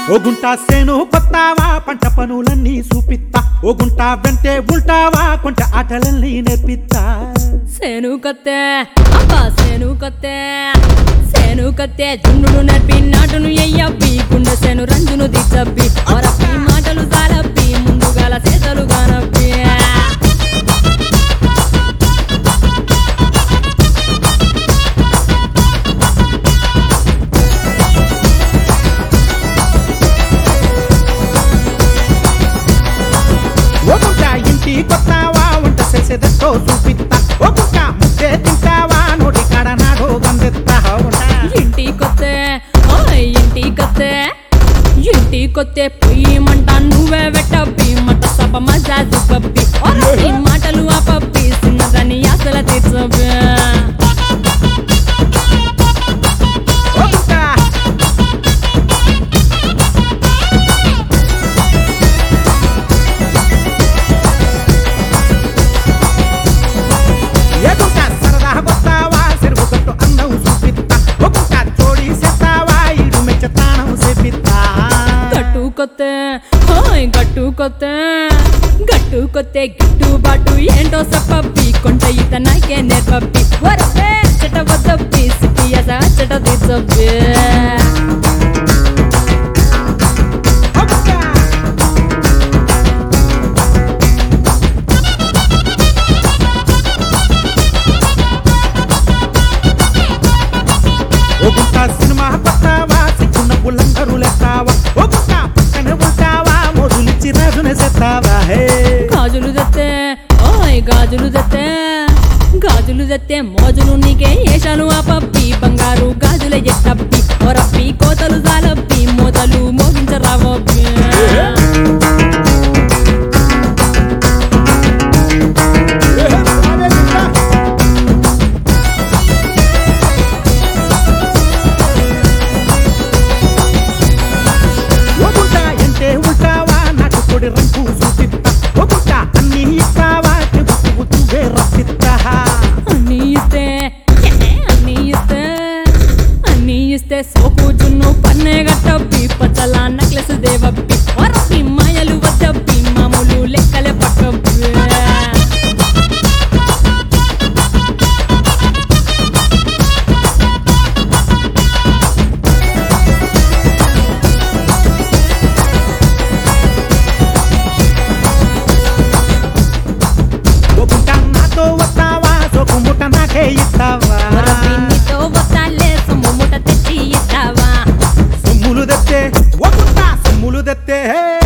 ఓ గుంట సేను కొత్తావా పంట పనులన్నీ చూపిత్తా ఓ గుంట వెంటే ఉంటావా కొంట ఆటలన్నీ నేర్పిత్తా సేను కత్తె అబ్బా సేను కత్తె సేను కత్తె జున్నుడు నడిపి నాటును ఎయ్యబ్బి గుండె సేను రంజును దిచ్చబ్బి ఒరప్పి మాటలు సాలబ్బి ముందుగాల చేతలు గానబ్బి ఓ గుంట ఇంటి కొత్తావా వంట చేసేదెంతో చూపిత్తా ఓ గుంట ముద్దే తింటావా నోటి కాడ నాడో గందెత్తా ఉంటా ఇంటి కొత్తే ఓయ్ ఇంటి కొత్తే ఇంటి కొత్తే పొయ్యి మంట నువ్వే వెట్టబ్బి మట సభ మజాజు పబ్బి ఒరప్పి మాటలు ఆ పబ్బి చిన్నదని అసల తీర్చబ్బి ఓ గుంట ఏ గుంట సరదా కొత్తావా చెరువు గట్టు అందం చూపిత్తా ఓ గుంట జోడి చేస్తావా ఇడు మెచ్చతానం చేపిత్తా గట్టు కొత్తే హాయ్ గట్టు కొత్తే గట్టు కొత్తే గిట్టు బాటు ఏంటో చెప్పబ్బి కొంట ఈత నాకే నేర్పబ్బి వరపే చెట వద్దబ్బి సిటీ అస చెట తీర్చబ్బి ఓ గుంట ఓ గుంట సినిమా కొత్తావా సిక్కున్న బుల్లందరూ లేస్తావా ఓ గుంట పక్కనే ఉంటావా మోజులిచ్చి రాజునే చేస్తావా హే గాజులు తెత్తే ఓయ్ గాజులు తెత్తే గాజులు తెత్తే మోజులు నీకే ఏషాలు ఆ పప్పి బంగారు గాజుల ఎట్టప్పి ఒరప్పి కోతలు జాలప్పి మోతలు మోగించరావబ్బి ఓ గుంట ఎంటే ఉంటావా నాకు కొడి రంగు చూపిస్తా ఓ గుంట అన్ని ఇస్తావా చెబుతూ నువ్వే రప్పిస్తా అన్నీ ఇస్తే ఏ, అన్నీ ఇస్తే అన్నీ ఇస్తే సోకు జున్ను పన్నే గట్టబ్బి పచ్చల నక్లెస్ దేవబ్బి ఒరప్పి మాయలు వద్దబ్బి మామూలు లెక్కలే పట్టబ్బి ఓ గుంట నాతో వస్తావా సోకు ముట్ట నాకే ఇస్తావా ఒరప్పి నీతో వస్తాలే సొమ్ము ముఠ తెచ్చి ఇస్తావా సొమ్ములు తెత్తే ఓ గుంట సొమ్ములు తెత్తే హే